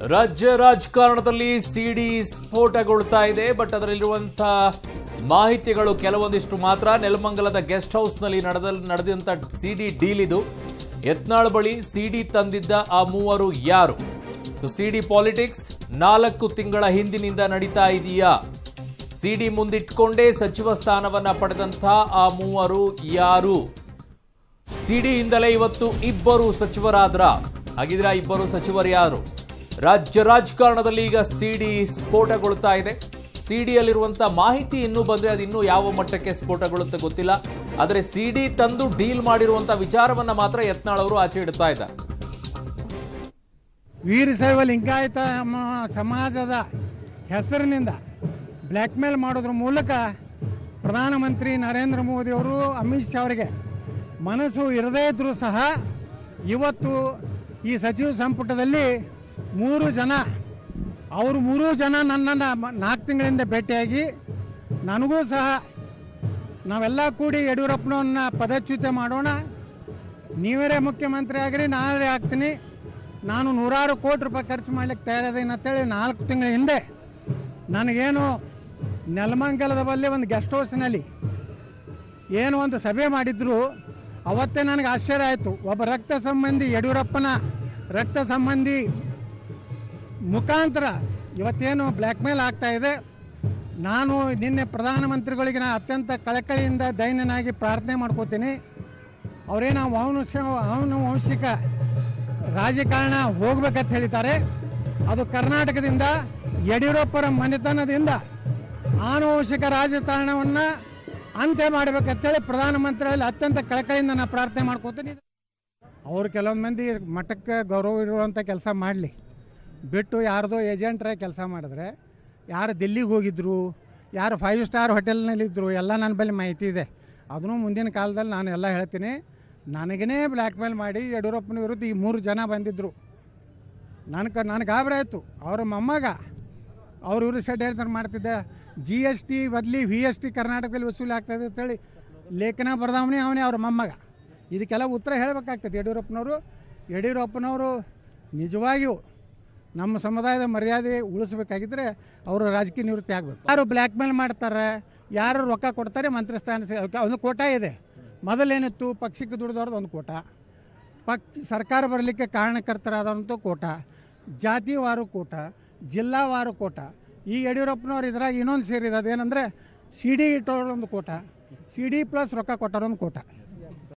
ರಾಜ್ಯ ರಾಜಕಾರಣದಲ್ಲಿ ಸಿಡಿ ಸ್ಫೋಟಗೊಳ್ತಾ ಇದೆ ಬಟ್ ಅದರಲ್ಲಿರುವಂತ ಮಾಹಿತಿಗಳು ಕೆಲವೊಂದಿಷ್ಟು ಮಾತ್ರ ನೆಲಮಂಗಲದ ಗೆಸ್ಟ್ ಹೌಸ್ನಲ್ಲಿ ನಡೆದ ನಡೆದಂತ ಸಿಡಿ ಡೀಲ್ ಇದು ಯತ್ನಾಳ್ ಬಳಿ ಸಿಡಿ ತಂದಿದ್ದ ಆ ಮೂವರು ಯಾರು ಸಿಡಿ ಪಾಲಿಟಿಕ್ಸ್ ನಾಲ್ಕು ತಿಂಗಳ ಹಿಂದಿನಿಂದ ನಡೀತಾ ಇದೆಯಾ ಸಿಡಿ ಮುಂದಿಟ್ಕೊಂಡೇ ಸಚಿವ ಸ್ಥಾನವನ್ನ ಪಡೆದಂಥ ಆ ಮೂವರು ಯಾರು ಸಿಡಿಯಿಂದಲೇ ಇವತ್ತು ಇಬ್ಬರು ಸಚಿವರಾದ್ರ ಹಾಗಿದ್ರೆ ಆ ಇಬ್ಬರು ಸಚಿವರು ಯಾರು ರಾಜ್ಯ ರಾಜಕಾರಣದಲ್ಲಿ ಈಗ ಸಿಡಿ ಸ್ಫೋಟಗೊಳ್ತಾ ಇದೆ ಸಿಡಿಯಲ್ಲಿರುವಂತ ಮಾಹಿತಿ ಇನ್ನೂ ಬಂದ್ರೆ ಅದು ಇನ್ನೂ ಯಾವ ಮಟ್ಟಕ್ಕೆ ಸ್ಫೋಟಗೊಳ್ಳುತ್ತೆ ಗೊತ್ತಿಲ್ಲ ಆದರೆ ಸಿಡಿ ತಂದು ಡೀಲ್ ಮಾಡಿರುವಂತ ವಿಚಾರವನ್ನ ಮಾತ್ರ ಯತ್ನಾಳ್ ಅವರು ಆಚೆ ಇಡ್ತಾ ಇದ್ದಾರೆ ವೀರಶೈವ ಲಿಂಗಾಯತ ಮ- ಸಮಾಜದ ಹೆಸರಿನಿಂದ ಬ್ಲ್ಯಾಕ್ ಮೇಲ್ ಮಾಡೋದ್ರ ಮೂಲಕ ಪ್ರಧಾನಮಂತ್ರಿ ನರೇಂದ್ರ ಮೋದಿಯವರು ಅಮಿತ್ ಶಾ ಅವರಿಗೆ ಮನಸ್ಸು ಇರದೇ ಇದ್ದರೂ ಸಹ ಇವತ್ತು ಈ ಸಚಿವ ಸಂಪುಟದಲ್ಲಿ ಮೂರು ಜನ ಅವರು ಮೂರೂ ಜನ ನನ್ನನ್ನು ನಾಲ್ಕು ತಿಂಗಳಿಂದ ಭೇಟಿಯಾಗಿ ನನಗೂ ಸಹ ನಾವೆಲ್ಲ ಕೂಡಿ ಯಡಿಯೂರಪ್ಪನವ್ರನ್ನ ಪದಚ್ಯುತ ಮಾಡೋಣ ನೀವೇ ಮುಖ್ಯಮಂತ್ರಿ ಆಗಿರಿ ನಾನೇ ಆಗ್ತೀನಿ ನಾನು ನೂರಾರು ಕೋಟಿ ರೂಪಾಯಿ ಖರ್ಚು ಮಾಡ್ಲಿಕ್ಕೆ ತಯಾರಿದ್ದೀನಿ ಅಂತೇಳಿ ನಾಲ್ಕು ತಿಂಗಳ ಹಿಂದೆ ನನಗೇನು ನೆಲಮಂಗಲದ ಬಳಿ ಒಂದು ಗೆಸ್ಟ್ ಹೌಸ್ನಲ್ಲಿ ಏನು ಒಂದು ಸಭೆ ಮಾಡಿದ್ರು ಅವತ್ತೇ ನನಗೆ ಆಶ್ಚರ್ಯ ಆಯಿತು ಒಬ್ಬ ರಕ್ತ ಸಂಬಂಧಿ ಯಡಿಯೂರಪ್ಪನ ರಕ್ತ ಸಂಬಂಧಿ ಮುಖಾಂತರ ಇವತ್ತೇನು ಬ್ಲ್ಯಾಕ್ ಮೇಲ್ ಆಗ್ತಾ ಇದೆ ನಾನು ನಿನ್ನೆ ಪ್ರಧಾನಮಂತ್ರಿಗಳಿಗೆ ನಾ ಅತ್ಯಂತ ಕಳಕಳಿಯಿಂದ ದೈನ್ಯನಾಗಿ ಪ್ರಾರ್ಥನೆ ಮಾಡ್ಕೋತೀನಿ ಅವರೇನು ವಂಶ ಅವನು ವಂಶಿಕ ರಾಜಕಾರಣ ಹೋಗ್ಬೇಕಂತ ಹೇಳಿದ್ದಾರೆ ಅದು ಕರ್ನಾಟಕದಿಂದ ಯಡಿಯೂರಪ್ಪರ ಮನೆತನದಿಂದ ಆನುವಂಶಿಕ ರಾಜಕಾರಣವನ್ನು ಅಂತ್ಯ ಮಾಡಬೇಕಂತೇಳಿ ಪ್ರಧಾನಮಂತ್ರಿಗಳಲ್ಲಿ ಅತ್ಯಂತ ಕಳಕಳಿಯಿಂದ ನಾನು ಪ್ರಾರ್ಥನೆ ಮಾಡ್ಕೋತೀನಿ ಅವ್ರು ಕೆಲವೊಂದು ಮಂದಿ ಮಠಕ್ಕೆ ಗೌರವ ಇರುವಂಥ ಕೆಲಸ ಮಾಡಲಿ ಬಿಟ್ಟು ಯಾರ್ದೋ ಏಜೆಂಟ್ರ ಕೆಲಸ ಮಾಡಿದ್ರೆ ಯಾರು ದಿಲ್ಲಿಗೆ ಹೋಗಿದ್ರು ಯಾರು ಫೈವ್ ಸ್ಟಾರ್ ಹೋಟೆಲ್ನಲ್ಲಿದ್ದರು ಎಲ್ಲ ನನ್ನ ಬಳಿ ಮಾಹಿತಿ ಇದೆ ಅದನ್ನು ಮುಂದಿನ ಕಾಲದಲ್ಲಿ ನಾನು ಎಲ್ಲ ಹೇಳ್ತೀನಿ ನನಗೇ ಬ್ಲ್ಯಾಕ್ ಮೇಲ್ ಮಾಡಿ ಯಡಿಯೂರಪ್ಪನ ವಿರುದ್ಧ ಈ ಮೂರು ಜನ ಬಂದಿದ್ದರು ನನಗೆ ನನಗೆ ಗಾಬರಿ ಆಯಿತು ಅವ್ರ ಮೊಮ್ಮಗ ಅವ್ರ ಇವರು ಷಡ್ಯಂತ್ರ ಮಾಡ್ತಿದ್ದೆ ಜಿ ಎಸ್ ಟಿ ಬದಲಿ ವಿ ಎಸ್ ಟಿ ಕರ್ನಾಟಕದಲ್ಲಿ ವಸೂಲಿ ಆಗ್ತದೆ ಅಂತೇಳಿ ಲೇಖನ ಬರ್ದವನೇ ಅವನೇ ಅವ್ರ ಮೊಮ್ಮಗ ಇದಕ್ಕೆಲ್ಲ ಉತ್ತರ ಹೇಳಬೇಕಾಗ್ತದೆ ಯಡಿಯೂರಪ್ಪನವರು ಯಡಿಯೂರಪ್ಪನವರು ನಿಜವಾಗಿಯೂ ನಮ್ಮ ಸಮುದಾಯದ ಮರ್ಯಾದೆ ಉಳಿಸ್ಬೇಕಾಗಿದ್ದರೆ ಅವರು ರಾಜಕೀಯ ನಿವೃತ್ತಿ ಆಗಬೇಕು ಯಾರು ಬ್ಲ್ಯಾಕ್ ಮೇಲ್ ಮಾಡ್ತಾರೆ ಯಾರು ರೊಕ್ಕ ಕೊಡ್ತಾರೆ ಮಂತ್ರಿ ಸ್ಥಾನ ಸಿ- ಒಂದು ಕೋಟ ಇದೆ ಮೊದಲೇನಿತ್ತು ಪಕ್ಷಕ್ಕೆ ದುಡಿದವ್ರದ್ದು ಒಂದು ಕೋಟ ಪಕ್ ಸರ್ಕಾರ ಬರಲಿಕ್ಕೆ ಕಾರಣಕರ್ತರಾದಂಥ ಕೋಟ ಜಾತಿವಾರು ಕೋಟ ಜಿಲ್ಲಾವಾರು ಕೋಟ ಈ ಯಡಿಯೂರಪ್ಪನವ್ರು ಇದ್ರಾಗ ಇನ್ನೊಂದು ಸೇರಿದೆ ಅದೇನೆಂದರೆ ಸಿ ಡಿ ಇಟ್ಟೋರೊಂದು ಕೋಟ ಸಿ ಡಿ ಪ್ಲಸ್ ರೊಕ್ಕ ಕೊಟ್ಟರೊಂದು ಕೋಟ